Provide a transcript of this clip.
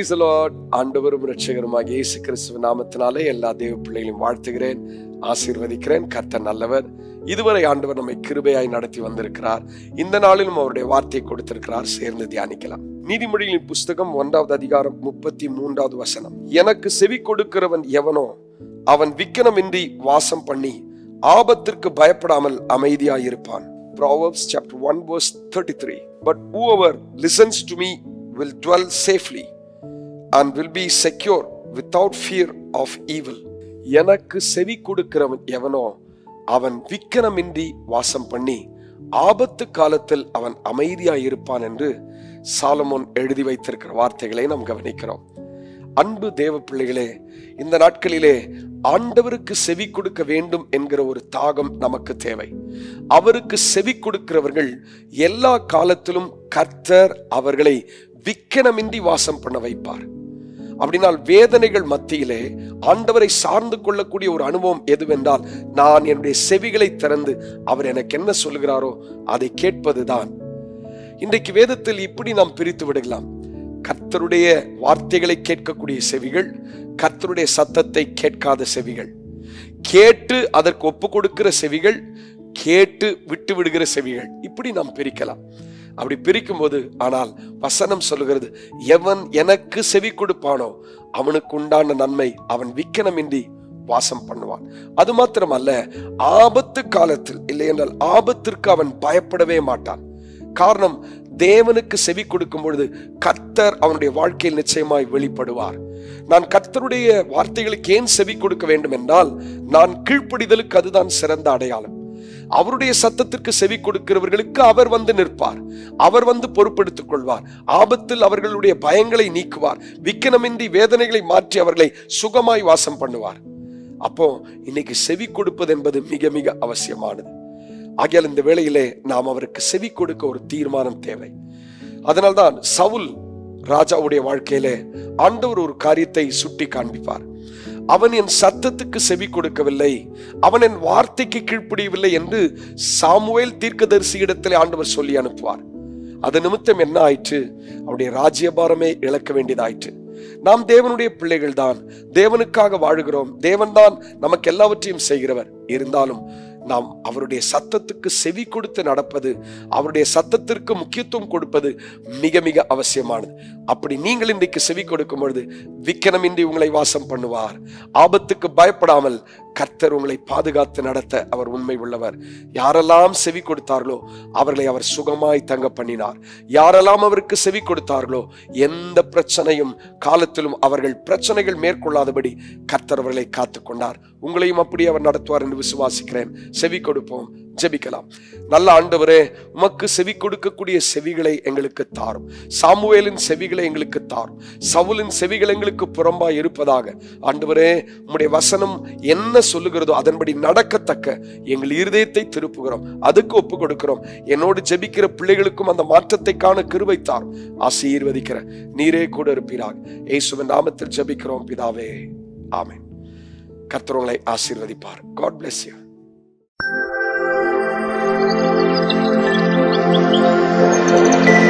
Price Lord ஆண்டவரும் ரட்சகருமாக இயேசு கிறிஸ்துவ நாமத்தினாலே எல்லா தேவ பிள்ளைகளையும் வாழ்த்துகிறேன் ஆசீர்வதிக்கிறேன் கர்த்தர் நல்லவர் இதுவரை ஆண்டவர் நம்மை கிருபையாய் நடத்தி வந்திருக்கிறார் இந்த நாளிலும் அவருடைய வார்த்தையை கொடுத்திருக்கிறார் சேர்ந்து தியானிக்கலாம் நீதிமொழிகளின் புஸ்தகம் ஒன்றாவது அதிகாரம் முப்பத்தி மூன்றாவது வசனம் எனக்கு செவி கொடுக்கிறவன் எவனோ அவன் விக்கனமின்றி வாசம் பண்ணி ஆபத்திற்கு பயப்படாமல் அமைதியாயிருப்பான் Proverbs chapter 1 verse 33 But whoever listens to me will dwell safely and will be secure without fear of evil. எனக்கு செவி கொடுக்கிறவன் எவனோ அவன் விக்கனமின்றி வாசம் பண்ணி ஆபத்து காலத்தில் அவன் அமைதியாய் இருப்பான் என்று சாலமோன் எழுதி வைத்திருக்கிற வார்த்தைகளை நாம் கவனிக்கிறோம் அன்பு தேவ பிள்ளைகளே இந்த நாட்களிலே ஆண்டவருக்கு செவி கொடுக்க வேண்டும் என்கிற ஒரு தாகம் நமக்கு தேவை அவருக்கு செவி கொடுக்கிறவர்கள் எல்லா காலத்திலும் கர்த்தர் அவர்களை விக்கனமின்றி வாசம் பண்ண வைப்பார் அப்படினால் வேதனைகள் மத்தியிலே ஆண்டவரை சார்ந்து கொள்ளக்கூடிய ஒரு அனுபவம் எதுவென்றால் நான் என்னுடைய செவிகளை திறந்து அவர் எனக்கு என்ன சொல்கிறாரோ அதை கேட்பதுதான் இன்றைக்கு வேதத்தில் இப்படி நாம் பிரித்து விடலாம் கர்த்தருடைய வார்த்தைகளை கேட்கக்கூடிய செவிகள் கர்த்தருடைய சத்தத்தை கேட்காத செவிகள் கேட்டு அதற்கு ஒப்பு கொடுக்கிற செவிகள் கேட்டு விட்டு விடுகிற செவிகள் இப்படி நாம் பிரிக்கலாம் அப்படி பிரிக்கும் போது ஆனால் வசனம் சொல்லுகிறது எவன் எனக்கு செவி கொடுப்பானோ அவனுக்கு உண்டான நன்மை அவன் விக்கனமின்றி வாசம் பண்ணுவான் அது மாத்திரமல்ல ஆபத்து காலத்தில் இல்லை என்றால் ஆபத்திற்கு அவன் பயப்படவே மாட்டான் காரணம் தேவனுக்கு செவி கொடுக்கும் பொழுது கர்த்தர் அவனுடைய வாழ்க்கையில் நிச்சயமாய் வெளிப்படுவார் நான் கர்த்தருடைய வார்த்தைகளுக்கு ஏன் செவி கொடுக்க வேண்டும் என்றால் நான் கீழ்ப்படிதலுக்கு அதுதான் சிறந்த அடையாளம் அவருடைய சத்தத்திற்கு செவி கொடுக்கிறவர்களுக்கு அவர் வந்து நிற்பார் அவர் வந்து பொறுப்பெடுத்துக் கொள்வார் ஆபத்தில் அவர்களுடைய பயங்களை நீக்குவார் விக்கனமின்றி வேதனைகளை மாற்றி அவர்களை சுகமாய் வாசம் பண்ணுவார் அப்போ இன்னைக்கு செவி கொடுப்பது என்பது மிக மிக அவசியமானது ஆகையால் இந்த வேளையிலே நாம் அவருக்கு செவி கொடுக்க ஒரு தீர்மானம் தேவை அதனால்தான் சவுல் ராஜாவுடைய வாழ்க்கையிலே ஆண்டவர் ஒரு காரியத்தை சுட்டி காண்பிப்பார் அவன் என் சத்தத்துக்கு செவி கொடுக்கவில்லை அவன் என் வார்த்தைக்கு கீழ்ப்படியவில்லை என்று சாமுவேல் தீர்க்கதரிசி இடத்திலே ஆண்டவர் சொல்லி அனுப்புவார் அது நிமித்தம் என்ன ஆயிற்று அவருடைய ராஜ்யபாரமே இழக்க வேண்டியதாயிற்று நாம் தேவனுடைய பிள்ளைகள் தான் தேவனுக்காக வாழுகிறோம் தேவன்தான் நமக்கு எல்லாவற்றையும் செய்கிறவர் இருந்தாலும் நாம் அவருடைய சத்தத்துக்கு செவி கொடுத்து நடப்பது அவருடைய சத்தத்திற்கு முக்கியத்துவம் கொடுப்பது மிக மிக அவசியமானது அப்படி நீங்கள் இன்றைக்கு செவி கொடுக்கும் பொழுது விக்கனமின்றி உங்களை வாசம் பண்ணுவார் ஆபத்துக்கு பயப்படாமல் கர்த்தர் உங்களை பாதுகாத்து நடத்த அவர் உண்மை உள்ளவர் யாரெல்லாம் செவி கொடுத்தார்களோ அவர்களை அவர் சுகமாய் தங்க பண்ணினார் யாரெல்லாம் அவருக்கு செவி கொடுத்தார்களோ எந்த பிரச்சனையும் காலத்திலும் அவர்கள் பிரச்சனைகள் மேற்கொள்ளாதபடி கர்த்தர் அவர்களை காத்து கொண்டார் உங்களையும் அப்படி அவர் நடத்துவார் என்று விசுவாசிக்கிறேன் செவி கொடுப்போம் ஜெபிக்கலாம் நல்ல ஆண்டவரே உமக்கு செவி கொடுக்கக்கூடிய செவிகளை எங்களுக்கு தாரும் சாமுவேலின் செவிகளை எங்களுக்கு தாரும் சவுலின் செவிகள் எங்களுக்கு புறம்பாய் இருப்பதாக ஆண்டவரே உம்முடைய வசனம் என்ன சொல்லுகிறதோ அதன்படி நடக்கத்தக்க எங்கள் இருதயத்தை திருப்புகிறோம் அதுக்கு ஒப்பு கொடுக்கிறோம் என்னோடு ஜெபிக்கிற பிள்ளைகளுக்கும் அந்த மாற்றத்தை காண கிருபை தாரும் ஆசீர்வதிக்கிற நீரே கூட இருப்பீராக இயேசுவின் நாமத்தில் ஜெபிக்கிறோம் பிதாவே ஆமென் கர்த்தர் உங்களை ஆசீர்வதிப்பார் God bless you Thank you.